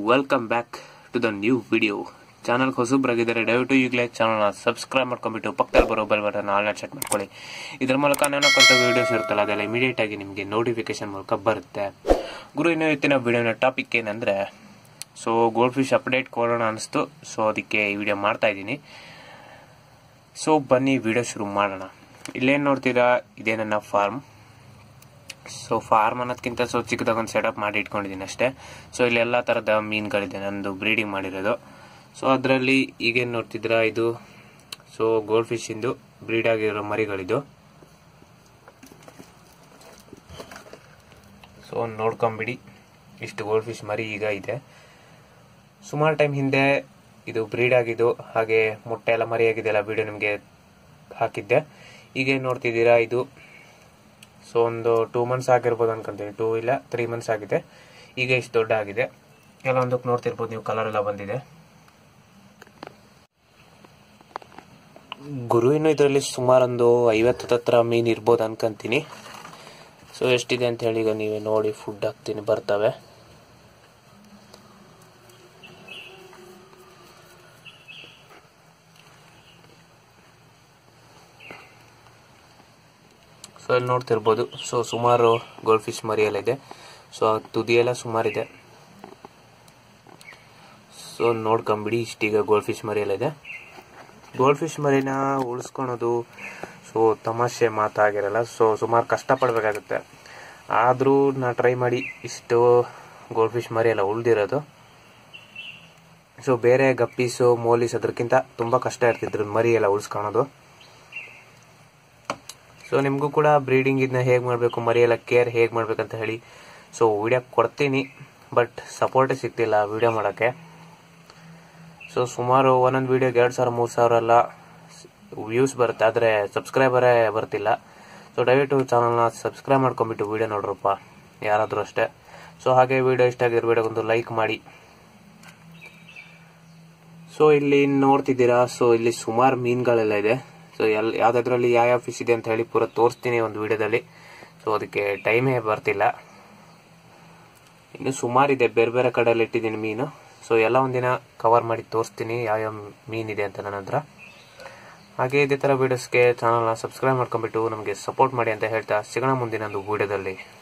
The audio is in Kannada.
welcome back to the new video channel ಹೊಸಬ್ರಾಗಿದ್ದಾರೆ ದಯವಿಟ್ಟು ಈಗಲೇ ಚಾನಲ್ನ ಸಬ್ಸ್ಕ್ರೈಬ್ ಮಾಡ್ಕೊಂಡ್ಬಿಟ್ಟು ಪಕ್ಕದಲ್ಲಿ ಬರೋ ಬೆಲ್ ಬಟನ್ ಆಲ್ನ ಚೆಕ್ ಮಾಡ್ಕೊಳ್ಳಿ ಇದ್ರ ಮೂಲಕ ನಾನು ಕೊಂತ ವೀಡಿಯೋಸ್ ಇರುತ್ತಲ್ಲ ಅದೆಲ್ಲ ಇಮಿಡಿಯೇಟ್ ಆಗಿ ನಿಮಗೆ ನೋಟಿಫಿಕೇಶನ್ ಮೂಲಕ ಬರುತ್ತೆ ಗುರು ಇನ್ನು ಇವತ್ತಿನ ವಿಡಿಯೋನ ಟಾಪಿಕ್ ಏನಂದರೆ ಸೊ ಗೋಲ್ಡ್ ಫಿಶ್ ಅಪ್ಡೇಟ್ ಕೊಡೋಣ ಅನಿಸ್ತು ಸೊ ಅದಕ್ಕೆ ಈ ವಿಡಿಯೋ ಮಾಡ್ತಾ ಇದ್ದೀನಿ ಸೊ ಬನ್ನಿ ವಿಡಿಯೋ ಶುರು ಮಾಡೋಣ ಇಲ್ಲೇನು ನೋಡ್ತೀರಾ ಇದೇ ನನ್ನ ಫಾರ್ಮ್ ಸೊ ಫಾರ್ಮ್ ಅನ್ನೋದಕ್ಕಿಂತ ಸೊ ಚಿಕ್ಕದಾಗ ಒಂದು ಸೆಟಪ್ ಮಾಡಿ ಇಟ್ಕೊಂಡಿದ್ದೀನಿ ಅಷ್ಟೇ ಸೊ ಇಲ್ಲಿ ಎಲ್ಲ ಥರದ ಮೀನುಗಳಿದೆ ನಂದು ಬ್ರೀಡಿಂಗ್ ಮಾಡಿರೋದು ಸೊ ಅದರಲ್ಲಿ ಈಗೇನು ನೋಡ್ತಿದ್ದೀರಾ ಇದು ಸೊ ಗೋಲ್ಡ್ ಫಿಶಿಂದು ಬ್ರೀಡ್ ಆಗಿರೋ ಮರಿಗಳಿದು ಸೊ ನೋಡ್ಕೊಂಬಿಡಿ ಇಷ್ಟು ಗೋಲ್ಡ್ ಫಿಶ್ ಮರಿ ಈಗ ಇದೆ ಸುಮಾರು ಟೈಮ್ ಹಿಂದೆ ಇದು ಬ್ರೀಡ್ ಆಗಿದ್ದು ಹಾಗೆ ಮೊಟ್ಟೆ ಎಲ್ಲ ಮರಿ ಆಗಿದೆಯಲ್ಲ ವಿಡಿಯೋ ನಿಮಗೆ ಹಾಕಿದ್ದೆ ಈಗ ನೋಡ್ತಿದ್ದೀರಾ ಇದು ಸೊ ಒಂದು ಟೂ ಮಂತ್ಸ್ ಆಗಿರ್ಬೋದು ಅನ್ಕೊಂತೀನಿ ಟೂ ಇಲ್ಲ ತ್ರೀ ಮಂತ್ಸ್ ಆಗಿದೆ ಈಗ ಇಷ್ಟು ದೊಡ್ಡ ಆಗಿದೆ ಕೆಲವೊಂದಕ್ಕೆ ನೋಡ್ತಿರ್ಬೋದು ನೀವು ಕಲರ್ ಎಲ್ಲ ಬಂದಿದೆ ಗುರು ಇನ್ನು ಇದರಲ್ಲಿ ಸುಮಾರೊಂದು ಐವತ್ತು ಹತ್ರ ಮೀನು ಇರ್ಬೋದು ಅನ್ಕೊಂತೀನಿ ಸೊ ಎಷ್ಟಿದೆ ಅಂತ ಹೇಳಿ ಈಗ ನೀವೇ ನೋಡಿ ಫುಡ್ ಹಾಕ್ತೀನಿ ಬರ್ತವೆ ಸೊ ಇಲ್ಲಿ ನೋಡ್ತಿರ್ಬೋದು ಸೊ ಸುಮಾರು ಗೋಲ್ಡ್ ಫಿಶ್ ಮರಿಯೆಲ್ಲ ಇದೆ ಸೊ ಆ ತುದಿಯೆಲ್ಲ ಸುಮಾರಿದೆ ಸೊ ನೋಡ್ಕೊಂಬಿಡಿ ಇಷ್ಟೀಗ ಗೋಲ್ಡ್ ಫಿಶ್ ಮರಿಯೆಲ್ಲ ಇದೆ ಗೋಲ್ಡ್ ಫಿಶ್ ಮರಿನ ಉಳಿಸ್ಕೊಳೋದು ಸೊ ತಮಾಷೆ ಮಾತಾಗಿರಲ್ಲ ಸೊ ಸುಮಾರು ಕಷ್ಟಪಡಬೇಕಾಗುತ್ತೆ ಆದರೂ ನಾ ಟ್ರೈ ಮಾಡಿ ಇಷ್ಟು ಗೋಲ್ಡ್ ಫಿಶ್ ಮರಿ ಎಲ್ಲ ಉಳಿದಿರೋದು ಸೊ ಬೇರೆ ಗಪ್ಪೀಸು ಮೋಲೀಸ್ ಅದಕ್ಕಿಂತ ತುಂಬ ಕಷ್ಟ ಇರ್ತಿದ್ರು ಮರಿ ಎಲ್ಲ ಉಳಿಸ್ಕೊಳೋದು ಸೊ ನಿಮಗೂ ಕೂಡ ಬ್ರೀಡಿಂಗ್ ಇದನ್ನ ಹೇಗೆ ಮಾಡಬೇಕು ಮರಿ ಎಲ್ಲ ಕೇರ್ ಹೇಗೆ ಮಾಡ್ಬೇಕಂತ ಹೇಳಿ ಸೊ ವಿಡಿಯೋ ಕೊಡ್ತೀನಿ ಬಟ್ ಸಪೋರ್ಟೇ ಸಿಗ್ತಿಲ್ಲ ವಿಡಿಯೋ ಮಾಡೋಕ್ಕೆ ಸೊ ಸುಮಾರು ಒಂದೊಂದು ವೀಡಿಯೋಗೆ ಎರಡು ಸಾವಿರ ಮೂರು ಸಾವಿರ ಎಲ್ಲ ವ್ಯೂಸ್ ಬರುತ್ತೆ ಆದರೆ ಸಬ್ಸ್ಕ್ರೈಬರೇ ಬರ್ತಿಲ್ಲ ಸೊ ದಯವಿಟ್ಟು ಚಾನಲ್ನ ಸಬ್ಸ್ಕ್ರೈಬ್ ಮಾಡ್ಕೊಂಬಿಟ್ಟು ವಿಡಿಯೋ ನೋಡ್ರಪ್ಪ ಯಾರಾದರೂ ಅಷ್ಟೇ ಸೊ ಹಾಗೆ ವಿಡಿಯೋ ಇಷ್ಟ ಆಗಿರೋ ವಿಡಿಯೋಗೊಂದು ಲೈಕ್ ಮಾಡಿ ಸೊ ಇಲ್ಲಿ ನೋಡ್ತಿದ್ದೀರಾ ಸೊ ಇಲ್ಲಿ ಸುಮಾರು ಮೀನುಗಳೆಲ್ಲ ಇದೆ ಸೊ ಎಲ್ ಯಾವುದಾದ್ರಲ್ಲಿ ಯಾವ್ಯಾವ ಫಿಶ್ ಇದೆ ಅಂತ ಹೇಳಿ ಪೂರ ತೋರಿಸ್ತೀನಿ ಒಂದು ವಿಡಿಯೋದಲ್ಲಿ ಸೊ ಅದಕ್ಕೆ ಟೈಮೇ ಬರ್ತಿಲ್ಲ ಇನ್ನು ಸುಮಾರಿದೆ ಬೇರೆ ಬೇರೆ ಕಡೆಯಲ್ಲಿ ಇಟ್ಟಿದ್ದೀನಿ ಮೀನು ಸೊ ಎಲ್ಲ ಒಂದಿನ ಕವರ್ ಮಾಡಿ ತೋರಿಸ್ತೀನಿ ಯಾವ್ಯಾವ ಮೀನಿದೆ ಅಂತ ನನ್ನ ಹತ್ರ ಹಾಗೆ ಇದೇ ಥರ ವೀಡಿಯೋಸ್ಗೆ ಚಾನಲ್ನ ಸಬ್ಸ್ಕ್ರೈಬ್ ಮಾಡ್ಕೊಂಡ್ಬಿಟ್ಟು ನಮಗೆ ಸಪೋರ್ಟ್ ಮಾಡಿ ಅಂತ ಹೇಳ್ತಾ ಸಿಗೋಣ ಮುಂದಿನ ಒಂದು ವಿಡಿಯೋದಲ್ಲಿ